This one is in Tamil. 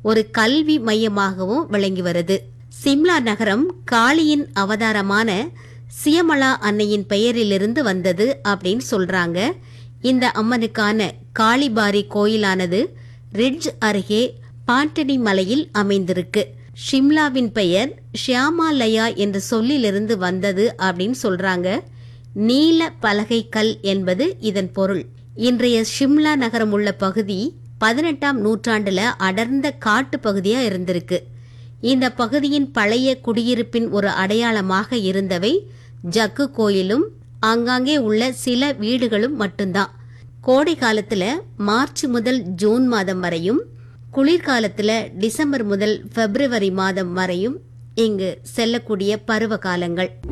ஒரு கல்வி மையமாகவும் விளங்கி வருது சிம்லா நகரம் காளியின் அவதாரமான சியமலா அன்னையின் பெயரிலிருந்து வந்தது அப்படின்னு சொல்றாங்க இந்த அம்மனுக்கான காளிபாரி கோயிலானது ரிட்ஜ் அருகே பாட்டடி மலையில் அமைந்திருக்கு ஷிம்லாவின் பெயர் ஷியாமாலயா என்ற சொல்லிலிருந்து வந்தது அப்படின்னு சொல்றாங்க நீல பலகை கல் என்பது இதன் பொருள் இன்றைய ஷிம்லா நகரம் உள்ள பகுதி பதினெட்டாம் நூற்றாண்டுல அடர்ந்த காட்டு பகுதியா இருந்திருக்கு இந்த பகுதியின் பழைய குடியிருப்பின் ஒரு அடையாளமாக இருந்தவை ஜக்கு கோயிலும் ஆங்காங்கே உள்ள சில வீடுகளும் மட்டும்தான் கோடை காலத்துல மார்ச் முதல் ஜூன் மாதம் வரையும் குளிர்காலத்துல டிசம்பர் முதல் பிப்ரவரி மாதம் வரையும் இங்கு செல்லக்கூடிய பருவ காலங்கள்